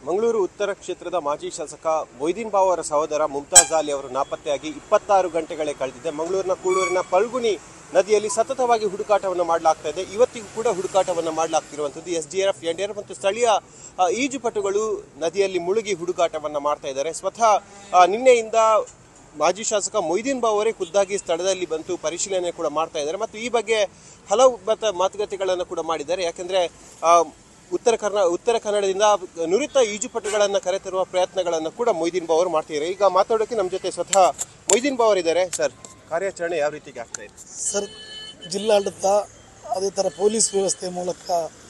ಮಂಗಳೂರು ಉತ್ತರ ಕ್ಷೇತ್ರದ ಮಾಜಿ ಶಾಸಕ ಮೊಯ್ದೀನ್ ಬಾವ್ ಅವರ ಸಹೋದರ ಮುಮ್ತಾಜ್ ಅಲಿ ಅವರು ನಾಪತ್ತೆಯಾಗಿ ಇಪ್ಪತ್ತಾರು ಗಂಟೆಗಳೇ ಕಳೆದಿದೆ ಮಂಗಳೂರಿನ ಕೂಳೂರಿನ ಪಲ್ಗುಣಿ ನದಿಯಲ್ಲಿ ಸತತವಾಗಿ ಹುಡುಕಾಟವನ್ನು ಮಾಡಲಾಗ್ತಾ ಇದೆ ಇವತ್ತಿಗೂ ಕೂಡ ಹುಡುಕಾಟವನ್ನು ಮಾಡಲಾಗ್ತಿರುವಂಥದ್ದು S D R F N D R F ಮತ್ತು ಸ್ಥಳೀಯ ಆ, ಈಜುಪಟುಗಳು ನದಿಯಲ್ಲಿ ಮುಳುಗಿ ಹುಡುಕಾಟವನ್ನು ಮಾಡ್ತಾ ಇದ್ದಾರೆ ಸ್ವತಃ ಆ, ನಿನ್ನೆಯಿಂದ ಮಾಜಿ ಶಾಸಕ ಮೊಯ್ದೀನ್ ಬಾವ್ ಅವರೇ ಖುದ್ದಾಗಿ ಸ್ಥಳದಲ್ಲಿ ಬಂತು ಪರಿಶೀಲನೆ ಕೂಡ ಮಾಡ್ತಾ ಇದ್ದಾರೆ ಮತ್ತು ಈ ಬಗ್ಗೆ ಹಲವು ಮತ ಮಾತುಕತೆಗಳನ್ನು ಕೂಡ ಮಾಡಿದ್ದಾರೆ ಯಾಕೆಂದ್ರೆ ಆ, ಉತ್ತರ ಕರ್ನಾ ಉತ್ತರ ಕನ್ನಡದಿಂದ ನುರಿತ ಈಜುಪಟುಗಳನ್ನು ಕರೆತರುವ ಪ್ರಯತ್ನಗಳನ್ನು ಕೂಡ ಮೊಯ್ದೀನ್ ಬಾವ್ ಅವರು ಮಾಡ್ತಿದ್ದಾರೆ ಈಗ ಮಾತಾಡೋಕೆ ನಮ್ಮ ಜೊತೆ ಸ್ವತಃ ಮೊಯ್ದೀನ್ ಬಾವ್ ಅವರಿದ್ದಾರೆ ಸರ್ ಕಾರ್ಯಾಚರಣೆ ಯಾವ ರೀತಿಗೆ ಆಗ್ತಾ ಇದೆ ಸರ್ ಜಿಲ್ಲಾಡಳಿತ ಅದೇ ಥರ ಪೊಲೀಸ್ ವ್ಯವಸ್ಥೆ ಮೂಲಕ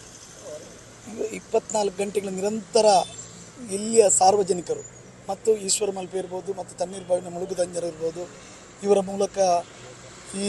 ಇಪ್ಪತ್ನಾಲ್ಕು ಗಂಟೆಗಳ ನಿರಂತರ ಇಲ್ಲಿಯ ಸಾರ್ವಜನಿಕರು ಮತ್ತು ಈಶ್ವರ ಮಲ್ಪೆ ಇರ್ಬೋದು ಮತ್ತು ತಣ್ಣೀರು ಬಾವಿನ ಮುಳುಗುದಂಜರು ಇರ್ಬೋದು ಇವರ ಮೂಲಕ ಈ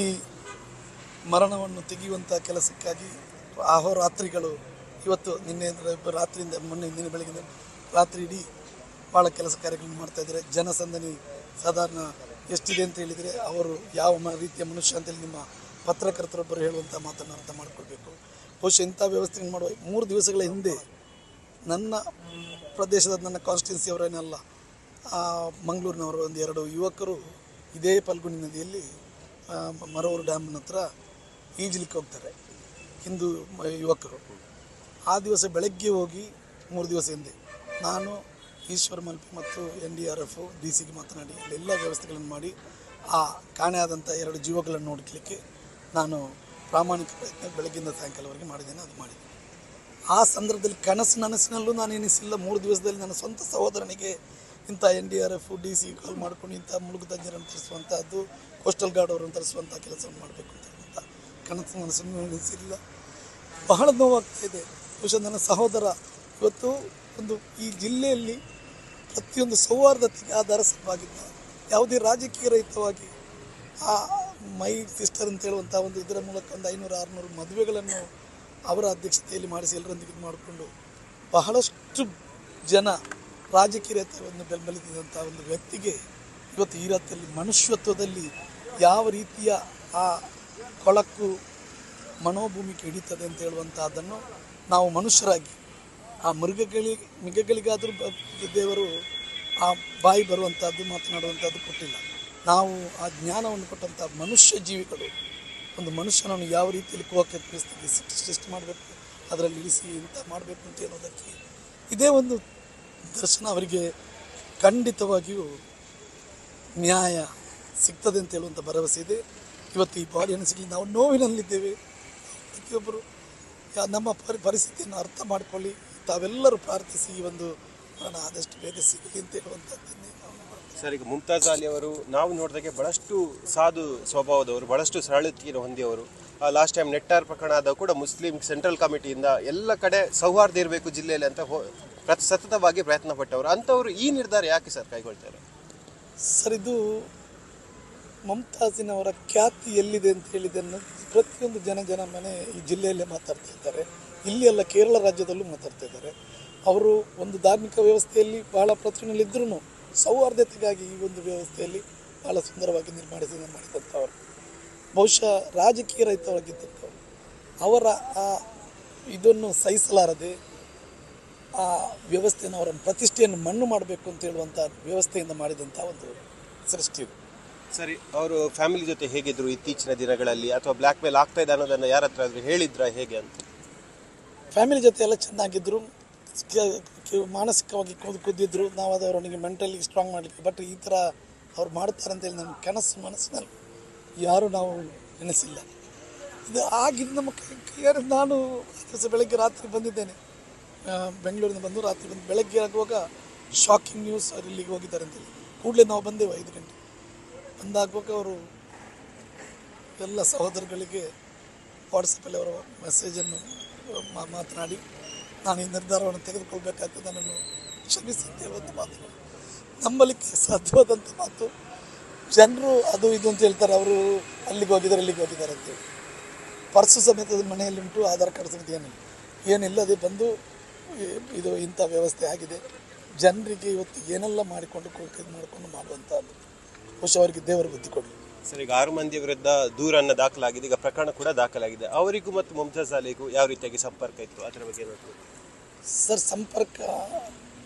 ಮರಣವನ್ನು ತೆಗೆಯುವಂಥ ಕೆಲಸಕ್ಕಾಗಿ ಅಹೋರಾತ್ರಿಗಳು ಇವತ್ತು ನಿನ್ನೆ ರಾತ್ರಿಯಿಂದ ಮೊನ್ನೆ ನಿನ್ನೆ ಬೆಳಗಿನ ರಾತ್ರಿ ಇಡೀ ಭಾಳ ಕೆಲಸ ಕಾರ್ಯಗಳನ್ನು ಮಾಡ್ತಾ ಇದ್ದಾರೆ ಜನಸಂದಣಿ ಸಾಧಾರಣ ಎಷ್ಟಿದೆ ಅಂತ ಹೇಳಿದರೆ ಅವರು ಯಾವ ಮ- ರೀತಿಯ ಮನುಷ್ಯ ಅಂತೇಳಿ ನಿಮ್ಮ ಪತ್ರಕರ್ತರೊಬ್ಬರು ಹೇಳುವಂಥ ಮಾತನ್ನು ಅರ್ಥ ಮಾಡ್ಕೊಳ್ಬೇಕು ಬಹುಶಃ ಇಂಥ ವ್ಯವಸ್ಥೆಯನ್ನು ಮಾಡುವ ಮೂರು ದಿವಸಗಳ ಹಿಂದೆ ನನ್ನ ಪ್ರದೇಶದ ನನ್ನ ಕಾನ್ಸ್ಟಿಟ್ಯೂನ್ಸಿ ಅವರೇನಲ್ಲ ಮಂಗಳೂರಿನವರು ಒಂದು ಎರಡು ಯುವಕರು ಇದೇ ಪಲ್ಗುಣಿ ನದಿಯಲ್ಲಿ ಆ, ಮರವೂರು ಡ್ಯಾಮ್ನ ಹತ್ರ ಈಜಲಿಕ್ಕೆ ಹೋಗ್ತಾರೆ ಹಿಂದೂ ಮ- ಯುವಕರು ಆ ದಿವಸ ಬೆಳಗ್ಗೆ ಹೋಗಿ ಮೂರು ದಿವಸ ಹಿಂದೆ ನಾನು ಈಶ್ವರ್ ಮಲ್ಪೆ ಮತ್ತು ಎನ್ ಡಿ ಆರ್ ಎಫ್ ಡಿ ಸಿಗೆ ಮಾತನಾಡಿ ಎಲ್ಲ ವ್ಯವಸ್ಥೆಗಳನ್ನು ಮಾಡಿ ಆ ಕಾಣೆಯಾದಂಥ ಎರಡು ಜೀವಗಳನ್ನು ನೋಡಲಿಕ್ಕೆ ನಾನು ಪ್ರಾಮಾಣಿಕ ಪ್ರಯತ್ನ ಬೆಳಗ್ಗಿಂದ ಸಾಯಂಕಾಲವರೆಗೆ ಮಾಡಿದ್ದೇನೆ ಅದು ಮಾಡಿದೆ ಆ ಸಂದರ್ಭದಲ್ಲಿ ಕನಸು ನನಸಿನಲ್ಲೂ ನಾನು ಎನಿಸಿಲ್ಲ ಮೂರು ದಿವಸದಲ್ಲಿ ನನ್ನ ಸ್ವಂತ ಸಹೋದರನಿಗೆ ಇಂಥ N D R F D C call ಮಾಡ್ಕೊಂಡು ಇಂಥ ಮುಳುಗು ತಜ್ಞರನ್ನು ತರಿಸುವಂಥದ್ದು ಕೋಸ್ಟಲ್ ಗಾರ್ಡ್ ಅವರನ್ನು ತರಿಸುವಂಥ ಕೆಲಸವನ್ನು ಮಾಡಬೇಕು ಅಂತ ಹೇಳುವಂಥ ಕನಸು ನನಸನ್ನು ಎನಿಸಿಲ್ಲ ಬಹಳ ನೋವಾಗ್ತಾ ಇದೆ ಬಹುಶಃ ನನ್ನ ಸಹೋದರ ಇವತ್ತು ಒಂದು ಈ ಜಿಲ್ಲೆಯಲ್ಲಿ ಪ್ರತಿಯೊಂದು ಸೌಹಾರ್ದತೆಗೆ ಆಧಾರ ಸ್ತಂಭವಾಗಿದ್ದ ಯಾವುದೇ ರಾಜಕೀಯ ರಹಿತವಾಗಿ ಆ ಮೈ ಸಿಸ್ಟರ್ ಅಂತ ಹೇಳುವಂಥ ಒಂದು ಇದರ ಮೂಲಕ ಒಂದು ಐನೂರು ಆರುನೂರು ಮದುವೆಗಳನ್ನು ಅವರ ಅಧ್ಯಕ್ಷತೆಯಲ್ಲಿ ಮಾಡಿಸಿ ಎಲ್ಲರೊಂದಿಗೆ ಇದು ಮಾಡಿಕೊಂಡು ಬಹಳಷ್ಟು ಜನ ರಾಜಕೀಯ ರಹಿತವನ್ನು ಬೆಂಬಲಿಸಿದಂಥ ಒಂದು ವ್ಯಕ್ತಿಗೆ ಇವತ್ತು ಈ ರಾತ್ರಿಯಲ್ಲಿ ಮನುಷ್ಯತ್ವದಲ್ಲಿ ಯಾವ ರೀತಿಯ ಆ ಕೊಳಕು ಮನೋಭೂಮಿಗೆ ಹಿಡಿತದೆ ಅಂತ ಹೇಳುವಂಥದ್ದನ್ನು ನಾವು ಮನುಷ್ಯರಾಗಿ ಆ ಮೃಗಗಳಿ ಮೃಗಗಳಿಗಾದರೂ ಬ- ದೇವರು ಆ ಬಾಯಿ ಬರುವಂಥದ್ದು ಮಾತನಾಡುವಂಥದ್ದು ಕೊಟ್ಟಿಲ್ಲ ನಾವು ಆ ಜ್ಞಾನವನ್ನು ಕೊಟ್ಟಂಥ ಮನುಷ್ಯ ಜೀವಿಗಳು ಒಂದು ಮನುಷ್ಯನನ್ನು ಯಾವ ರೀತಿಯಲ್ಲಿ ಕೋಕೆ ಪರಿಸ್ಥಿತಿ ಸೃಷ್ಟಿ ಮಾಡಬೇಕು ಅದರಲ್ಲಿ ಇಳಿಸಿ ಇಂಥ ಮಾಡಬೇಕು ಅಂತ ಹೇಳೋದಕ್ಕೆ ಇದೇ ಒಂದು ದರ್ಶನ ಅವರಿಗೆ ಖಂಡಿತವಾಗಿಯೂ ನ್ಯಾಯ ಸಿಗ್ತದೆ ಅಂತ ಹೇಳುವಂಥ ಭರವಸೆ ಇದೆ ಇವತ್ತು ಈ ಬಾಡಿಯನ್ನು ಸಿಗಲಿ ನಾವು ನೋವಿನಲ್ಲಿದ್ದೇವೆ ಪ್ರತಿಯೊಬ್ಬರು ಯಾ- ನಮ್ಮ ಪರಿ ಪರಿಸ್ಥಿತಿಯನ್ನು ಅರ್ಥ ಮಾಡಿಕೊಳ್ಳಿ ತಾವೆಲ್ಲರೂ ಪ್ರಾರ್ಥಿಸಿ ಈ ಒಂದು ಮರಣ ಆದಷ್ಟು ಬೇಗ ಸಿಗಲಿ ಅಂತ ಹೇಳುವಂಥದ್ದನ್ನೇ ನಾವು ಮಾಡ್ತೇವೆ. ಸರ್ ಈಗ ಮುಮ್ತಾಜ್ ಅಲಿ ಅವರು ನಾವು ನೋಡಿದಾಗೆ ಬಹಳಷ್ಟು ಸಾಧು ಸ್ವಭಾವದವರು ಬಹಳಷ್ಟು ಸರಳತೆಯನ್ನು ಹೊಂದಿಯವರು ಲಾಸ್ಟ್ ಟೈಮ್ ನೆಟ್ಟಾರ್ ಪ್ರಕರಣ ಆದಾಗ ಕೂಡ ಮುಸ್ಲಿಂ ಸೆಂಟ್ರಲ್ ಕಮಿಟಿಯಿಂದ ಎಲ್ಲ ಕಡೆ ಸೌಹಾರ್ದ ಇರಬೇಕು ಜಿಲ್ಲೆಯಲ್ಲಿ ಅಂತ ಹೋ- ಪ್ರತಿ ಸತತವಾಗಿ ಪ್ರಯತ್ನ ಪಟ್ಟವರು ಅಂಥವ್ರು ಈ ನಿರ್ಧಾರ ಯಾಕೆ ಸರ್ ಕೈಗೊಳ್ತಾರೆ ಸರ್ ಇದು ಮಮತಾಜಿನವರ ಖ್ಯಾತಿ ಎಲ್ಲಿದೆ ಅಂತ ಹೇಳಿದ್ದನ್ನು ಪ್ರತಿಯೊಂದು ಜನ ಜನ ಮನೆ ಈ ಜಿಲ್ಲೆಯಲ್ಲೇ ಮಾತಾಡ್ತಾ ಇದ್ದಾರೆ ಇಲ್ಲಿ ಅಲ್ಲ ಕೇರಳ ರಾಜ್ಯದಲ್ಲೂ ಮಾತಾಡ್ತಾ ಇದ್ದಾರೆ ಅವರು ಒಂದು ಧಾರ್ಮಿಕ ವ್ಯವಸ್ಥೆಯಲ್ಲಿ ಬಹಳ ಪ್ರತಿನಿಧಿಗಳಿದ್ರೂ ಸೌಹಾರ್ದತೆಗಾಗಿ ಈ ಒಂದು ವ್ಯವಸ್ಥೆಯಲ್ಲಿ ಬಹಳ ಸುಂದರವಾಗಿ ನಿರ್ಮಾಣಿಸಿ ಮಾಡಿದಂಥವರು ಬಹುಶಃ ರಾಜಕೀಯ ರಹಿತವಾಗಿದ್ದಂಥವ್ರು ಅವರ ಆ ಇದನ್ನು ಸಹಿಸಲಾರದೆ ಆ ವ್ಯವಸ್ಥೆಯನ್ನು ಅವರ ಪ್ರತಿಷ್ಠೆಯನ್ನು ಮಣ್ಣು ಮಾಡಬೇಕು ಅಂತ ಹೇಳುವಂಥ ವ್ಯವಸ್ಥೆಯಿಂದ ಮಾಡಿದಂಥ ಒಂದು ಸೃಷ್ಟಿ ಇದು ಸರಿ ಅವರು ಫ್ಯಾಮಿಲಿ ಜೊತೆ ಹೇಗಿದ್ರು ಇತ್ತೀಚಿನ ದಿನಗಳಲ್ಲಿ ಅಥವಾ ಬ್ಲ್ಯಾಕ್ ಮೇಲ್ ಆಗ್ತಾ ಇದೆ ಅನ್ನೋದನ್ನ ಯಾರ ಹತ್ರ ಆದ್ರೂ ಹೇಳಿದ್ರ ಹೇಗೆ ಅಂತ ಫ್ಯಾಮಿಲಿ ಜೊತೆ ಎಲ್ಲ ಚೆನ್ನಾಗಿದ್ದರು ಕ- ಕ- ಮಾನಸಿಕವಾಗಿ ಕುದ್ ಕುದ್ದಿದ್ರು ನಾವು ಅದು ಅವರೊಂದಿಗೆ ಮೆಂಟಲಿ ಸ್ಟ್ರಾಂಗ್ ಮಾಡಲಿಕ್ಕೆ ಬಟ್ ಈ ಥರ ಅವ್ರು ಮಾಡ್ತಾರೆ ಅಂತೇಳಿ ನನ್ನ ಕನಸು ಮನಸ್ಸಿನಲ್ಲಿ ಯಾರು ನಾವು ಎಣಿಸಿಲ್ಲ ಇದು ಆಗಿದ್ದು ನಮ್ಮ ಕೈ ಕೈಯಾರೆ ನಾನು ಆ ದಿವಸ ಬೆಳಗ್ಗೆ ರಾತ್ರಿ ಬಂದಿದ್ದೇನೆ ಆ, ಬೆಂಗಳೂರಿಂದ ಬಂದು ರಾತ್ರಿ ಬಂದು ಬೆಳಗ್ಗೆ ಆಗುವಾಗ ಶಾಕಿಂಗ್ ನ್ಯೂಸ್ ಅವ್ರು ಇಲ್ಲಿಗೆ ಹೋಗಿದ್ದಾರೆ ಅಂತೇಳಿ ಕೂಡಲೇ ನಾವು ಬಂದೆವು ಐದು ಗಂಟೆ ಬಂದಾಗುವಾಗ ಅವರು ಎಲ್ಲ ಸಹೋದರಗಳಿಗೆ ವಾಟ್ಸಪ್ಪಲ್ಲಿ ಅವರ ಮೆಸೇಜನ್ನು ಮಾ- ಮಾತನಾಡಿ ನಾನು ಈ ನಿರ್ಧಾರವನ್ನು ತೆಗೆದುಕೊಳ್ಬೇಕಾಗ್ತದೆ ನನ್ನನ್ನು ಕ್ಷಮಿಸಿ ಅಂತ ಹೇಳುವಂಥ ಮಾತು ನಂಬಲಿಕ್ಕೆ ಸಾಧ್ಯವಾದಂಥ ಮಾತು ಜನರು ಅದು ಇದು ಅಂತ ಹೇಳ್ತಾರೆ ಅವರು ಅಲ್ಲಿಗೆ ಹೋಗಿದ್ದಾರೆ ಇಲ್ಲಿಗೆ ಹೋಗಿದ್ದಾರೆ ಅಂತೇಳಿ ಪರ್ಸು ಸಮೇತ ಮನೆಯಲ್ಲಿ ಉಂಟು ಆಧಾರ್ ಕಾರ್ಡ್ ಸಮೇತ ಏನಿಲ್ಲ ಏನಿಲ್ಲದೆ ಬಂದು ಈ- ಇದು ಇಂಥ ವ್ಯವಸ್ಥೆ ಆಗಿದೆ ಜನರಿಗೆ ಇವತ್ತು ಏನೆಲ್ಲ ಮಾಡಿಕೊಂಡು ಇದು ಮಾಡಿಕೊಂಡು ಮಾಡುವಂಥದ್ದು ಬಹುಶಃ ಅವರಿಗೆ ದೇವರು ಬುದ್ಧಿ ಕೊಡಲಿ ಸರ್ ಈಗ ಆರು ಮಂದಿ ವಿರುದ್ಧ ದೂರನ್ನ ದಾಖಲಾಗಿದೆ ಈಗ ಪ್ರಕರಣ ಕೂಡ ದಾಖಲಾಗಿದೆ ಅವರಿಗೂ ಮತ್ತು ಮುಮ್ತಾಜ್ ಅಲಿಗೂ ಯಾವ ರೀತಿಯಾಗಿ ಸಂಪರ್ಕ ಇತ್ತು ಅದರ ಬಗ್ಗೆ ಏನಾದ್ರು ಸರ್ ಸಂಪರ್ಕ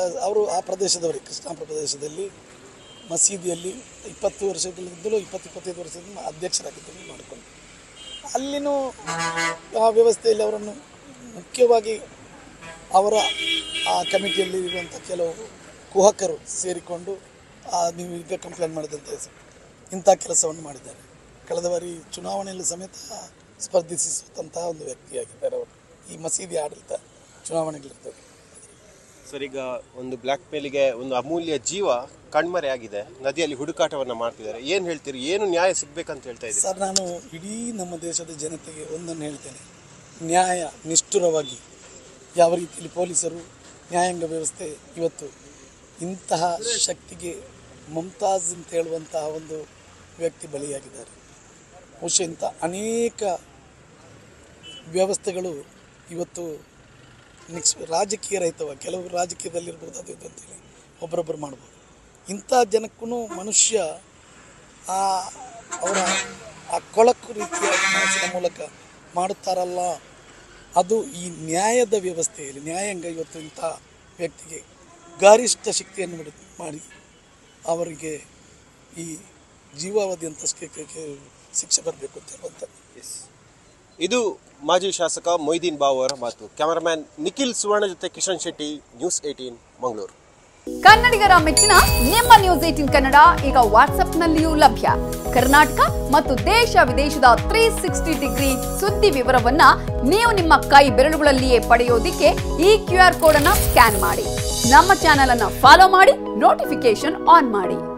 ಅವರು ಆ ಪ್ರದೇಶದವರೇ ಕೃಷ್ಣಾಪುರ ಪ್ರದೇಶದಲ್ಲಿ ಮಸೀದಿಯಲ್ಲಿ ಇಪ್ಪತ್ತು ವರ್ಷಗಳಿಂದಲೂ ಇಪ್ಪತ್ತು ಇಪ್ಪತ್ತೈದು ವರ್ಷದಿಂದ ಅಧ್ಯಕ್ಷರಾಗಿದ್ದನ್ನು ಮಾಡಿಕೊಂಡು ಅಲ್ಲಿನೂ ಆ ವ್ಯವಸ್ಥೆಯಲ್ಲಿ ಅವರನ್ನು ಮುಖ್ಯವಾಗಿ ಅವರ ಆ ಕಮಿಟಿಯಲ್ಲಿ ಇರುವಂಥ ಕೆಲವು ಕುಹಕರು ಸೇರಿಕೊಂಡು ಆ ನೀವು ಈಗ ಕಂಪ್ಲೇಂಟ್ ಮಾಡಿದಂತೆ ಇಂಥ ಕೆಲಸವನ್ನು ಮಾಡಿದ್ದಾರೆ ಕಳೆದ ಬಾರಿ ಚುನಾವಣೆಯಲ್ಲಿ ಸಮೇತ ಸ್ಪರ್ಧಿಸುವಂತಹ ಒಂದು ವ್ಯಕ್ತಿಯಾಗಿದ್ದಾರೆ ಅವರು ಈ ಮಸೀದಿ ಆಡಳಿತ ಚುನಾವಣೆಗಳಿರ್ತದೆ ಸರ್ ಈಗ ಒಂದು ಬ್ಲ್ಯಾಕ್ ಮೇಲಿಗೆ ಒಂದು ಅಮೂಲ್ಯ ಜೀವ ಕಣ್ಮರೆ ಆಗಿದೆ ನದಿಯಲ್ಲಿ ಹುಡುಕಾಟವನ್ನ ಮಾಡ್ತಿದ್ದಾರೆ ಏನ್ ಹೇಳ್ತೀರಿ ಏನು ನ್ಯಾಯ ಸಿಗ್ಬೇಕಂತ ಹೇಳ್ತಾ ಇದ್ದೀರಿ ಸರ್ ನಾನು ಇಡೀ ನಮ್ಮ ದೇಶದ ಜನತೆಗೆ ಒಂದನ್ನು ಹೇಳ್ತೇನೆ ನ್ಯಾಯ ನಿಷ್ಠುರವಾಗಿ ಯಾವ ರೀತಿಯಲ್ಲಿ ಪೊಲೀಸರು ನ್ಯಾಯಾಂಗ ವ್ಯವಸ್ಥೆ ಇವತ್ತು ಇಂತಹ ಶಕ್ತಿಗೆ ಮುಮ್ತಾಜ್ ಅಂತ ಹೇಳುವಂತಹ ಒಂದು ವ್ಯಕ್ತಿ ಬಲಿಯಾಗಿದ್ದಾರೆ ಬಹುಶಃ ಇಂಥ ಅನೇಕ ವ್ಯವಸ್ಥೆಗಳು ಇವತ್ತು ನೆಕ್ಸ್ಟ್ ರಾಜಕೀಯ ರಹಿತವಾಗಿ ಕೆಲವು ರಾಜಕೀಯದಲ್ಲಿರ್ಬೋದು ಅದು ಇದು ಅಂತೇಳಿ ಒಬ್ಬರೊಬ್ಬರು ಮಾಡ್ಬೋದು ಇಂಥ ಜನಕ್ಕೂ ಮನುಷ್ಯ ಆ ಅವರ ಆ ಕೊಳಕು ರೀತಿಯ ಮನಸ್ಸಿನ ಮೂಲಕ ಮಾಡುತ್ತಾರಲ್ಲ ಅದು ಈ ನ್ಯಾಯದ ವ್ಯವಸ್ಥೆಯಲ್ಲಿ ನ್ಯಾಯಾಂಗ ಇವತ್ತು ಇಂಥ ವ್ಯಕ್ತಿಗೆ ಗರಿಷ್ಠ ಶಕ್ತಿಯನ್ನು ಮಾಡಿ ಮಾಡಿ ಅವರಿಗೆ ಈ ಜೀವಾವಧಿ ಅಂತ ಶಿಕ್ಷೆ ಬರಬೇಕು ಅಂತ ಹೇಳುವಂಥದ್ದು ಇದು ಮಾಜಿ ಶಾಸಕ ಮೊಯ್ದೀನ್ ಬಾವ್ ಅವರ ಮಾತು ಕ್ಯಾಮರಾಮ್ಯಾನ್ ನಿಖಿಲ್ ಸುವರ್ಣ ಜೊತೆ ಕಿಶನ್ ಶೆಟ್ಟಿ ನ್ಯೂಸ್ ಏಟೀನ್ ಮಂಗಳೂರು ಕನ್ನಡಿಗರ ಮೆಚ್ಚಿನ ನಿಮ್ಮ ನ್ಯೂಸ್ ಏಟಿನ್ ಕನ್ನಡ ಈಗ ವಾಟ್ಸ್ಆಪ್ನಲ್ಲಿಯೂ ಲಭ್ಯ ಕರ್ನಾಟಕ ಮತ್ತು ದೇಶ ವಿದೇಶದ ತ್ರೀ ಸಿಕ್ಸ್ಟಿ ಡಿಗ್ರಿ ಸುದ್ದಿ ವಿವರವನ್ನ ನೀವು ನಿಮ್ಮ ಕೈ ಬೆರಳುಗಳಲ್ಲಿಯೇ ಪಡೆಯೋದಿಕ್ಕೆ ಈ ಕ್ಯೂ ಆರ್ ಕೋಡ್ ಅನ್ನ ಸ್ಕ್ಯಾನ್ ಮಾಡಿ ನಮ್ಮ ಚಾನೆಲ್ ಅನ್ನ ಫಾಲೋ ಮಾಡಿ ನೋಟಿಫಿಕೇಶನ್ ಆನ್ ಮಾಡಿ